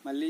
మళ్ళీ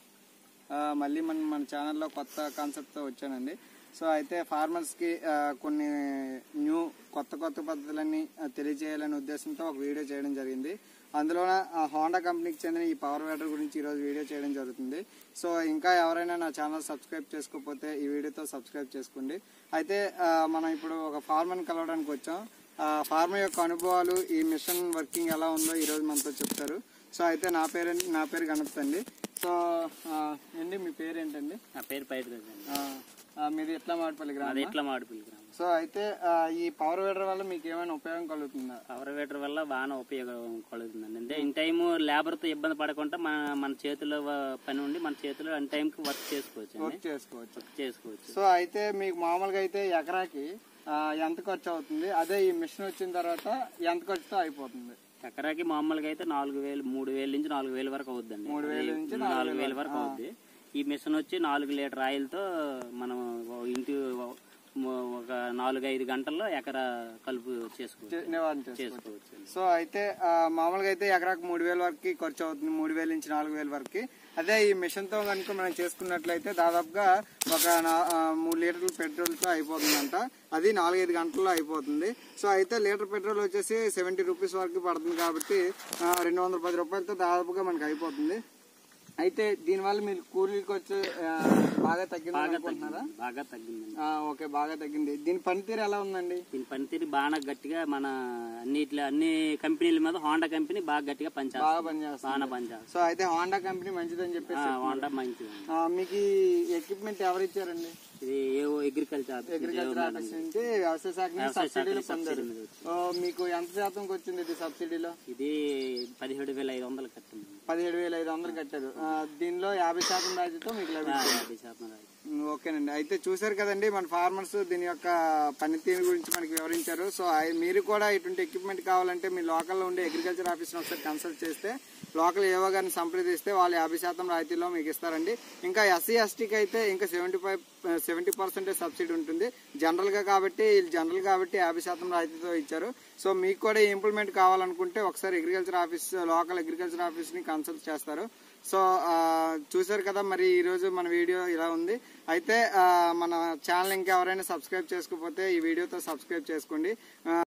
ఆ, మళ్ళీ మన మన ఛానల్లో కొత్త కాన్సెప్ట్తో వచ్చానండి సో అయితే ఫార్మర్స్కి ఆ, కొన్ని న్యూ కొత్త కొత్త పద్ధతులన్నీ ఆ, తెలియజేయాలనే ఉద్దేశంతో ఒక వీడియో చేయడం జరిగింది అందులో హోండా కంపెనీకి చెందిన ఈ పవర్ వేటర్ గురించి ఈరోజు వీడియో చేయడం జరుగుతుంది సో ఇంకా ఎవరైనా నా ఛానల్ సబ్స్క్రైబ్ చేసుకోకపోతే ఈ వీడియోతో సబ్స్క్రైబ్ చేసుకోండి అయితే ఆ, మనం ఇప్పుడు ఒక ఫార్మర్ని కలవడానికి వచ్చాం ఆ, ఫార్మర్ యొక్క అనుభవాలు ఈ మిషన్ వర్కింగ్ ఎలా ఉందో ఈరోజు మనతో చెప్తారు సో అయితే నా పేరు నా పేరు గణపతి అండి సో ఆ, ఏంటి మీ పేరు ఏంటండి నా పేరు పైరుదండి ఆ, ఆ, మీది ఎట్లా మాడిపల్లి అది గ్రామం ఎట్లా మాడిపిల్లి గ్రామం సో అయితే ఆ, ఈ పవర్ వేడర్ వల్ల మీకు ఏమైనా ఉపయోగం కలుగుతుందా పవర్ వేటర్ వల్ల బాగా ఉపయోగం కలుగుతుందండి అంటే ఇన్ టైం లేబర్తో ఇబ్బంది పడకుండా మన మన చేతిలో వ- పని ఉండి మన చేతిలో అన్ టైంకి వర్క్ చేసుకోవచ్చు అండి వర్క్ చేసుకోవచ్చు వర్క్ చేసుకోవచ్చు సో అయితే మీకు మామూలుగా అయితే ఎకరాకి ఆ, ఎంత ఖర్చు అవుతుంది అదే ఈ మిషన్ వచ్చిన తర్వాత ఎంత ఖర్చుతో అయిపోతుంది ఎకరాకి మామూలుగా అయితే నాలుగు వేలు మూడు వేల నుంచి నాలుగు వేల వరకు అవుద్దండి మూడు వేల అది నుంచి నాలుగు వేల వరకు అవుద్ది ఈ మిషన్ వచ్చి నాలుగు లీటర్ ఆయిల్తో మనం ఓ ఇంటి ఓ- ఒక నాలుగు ఐదు గంటల్లో ఎకరా కలుపు చేసుకోవచ్చు నివారణ చేసుకోవచ్చు చేసుకోవచ్చు అండి. సో అయితే ఆ, మామూలుగా అయితే ఎకరాకు మూడు వేల వరకు ఖర్చు అవుతుంది మూడు వేల నుంచి నాలుగు వేల వరకు అదే ఈ మిషన్ తో కనుక మనం చేసుకున్నట్లయితే దాదాపుగా ఒక నా- ఆ, మూడు లీటర్ల పెట్రోల్ తో అయిపోతుందంట అది నాలుగైదు గంటల్లో అయిపోతుంది సో అయితే లీటర్ పెట్రోల్ వచ్చేసి సెవెంటీ రూపీస్ వరకు పడుతుంది కాబట్టి ఆ, రెండు వందల పది రూపాయలతో దాదాపుగా మనకి అయిపోతుంది అయితే దీనివల్ల మీరు కూలీకి వచ్చి ఆ, బాగా తగ్గింది అనుకుంటున్నారా బాగా తగ్గిందండి ఆ, ఓకే బాగా తగ్గింది దీని పనితీరు ఎలా ఉందండి దీని పనితీరు బాగా గట్టిగా మన అన్నిట్లో అన్ని కంపెనీల మీద హోండా కంపెనీ బాగా గట్టిగా బాగా పనిచేస్తుంది పనిచేస్తుంది బాగా పనిచేస్తుంది సో అయితే హోండా కంపెనీ మంచిదని చెప్పేసి ఆ, హోండా మంచిది ఆ, మీకు ఈ ఎక్విప్మెంట్ ఎవరు ఇచ్చారండి ఇది ఏవో అగ్రికల్చర్ అగ్రికల్చర్ ఆఫీస్ నుంచి వ్యవసాయ శాఖ నుంచి వ్యవసాయ శాఖ సబ్సిడీలు నుంచి పొందారు సబ్సిడీ మీద వచ్చింది. ఓ, మీకు ఎంత శాతంకి వచ్చింది ఇది సబ్సిడీలో ఇది పదిహేడు వేల ఐదు వందలు కట్టింది పదిహేడు వేల ఐదు వందలు కట్టారు ఆ, దీనిలో యాభై శాతం రాయితీతో మీకు లభించింది యాభై శాతం రాదు. ఉమ్, ఓకేనండి అయితే చూశారు కదండి మన ఫార్మర్స్ దీని యొక్క పనితీరు గురించి మనకి వివరించారు సో అయి- మీరు కూడా ఇటువంటి ఎక్విప్మెంట్ కావాలంటే మీ లోకల్లో ఉండే అగ్రికల్చర్ ఆఫీస్ని ఒకసారి కన్సల్ట్ చేస్తే లోకల్ ఏవో గారిని సంప్రదిస్తే వాళ్ళు యాభై శాతం రాయితీలో మీకు ఇస్తారండి ఇంకా ఎస్సీ ఎస్టీకి అయితే ఇంకా seventy five seventy percentage subsidy ఉంటుంది జనరల్గా కాబట్టి వీళ్ళు జనరల్ కాబట్టి యాభై శాతం రాయితీతో ఇచ్చారు సో మీకు కూడా ఇంప్లిమెంట్ కావాలనుకుంటే ఒకసారి అగ్రికల్చర్ ఆఫీస్ లోకల్ అగ్రికల్చర్ ఆఫీస్ని కన్సల్ట్ చేస్తారు సో ఆ, చూశారు కదా మరి ఈ రోజు మన వీడియో ఇలా ఉంది అయితే ఆ, మన ఛానల్ ఇంకా ఎవరైనా సబ్స్క్రైబ్ చేసుకోకపోతే ఈ వీడియోతో సబ్స్క్రైబ్ చేసుకోండి ఆ,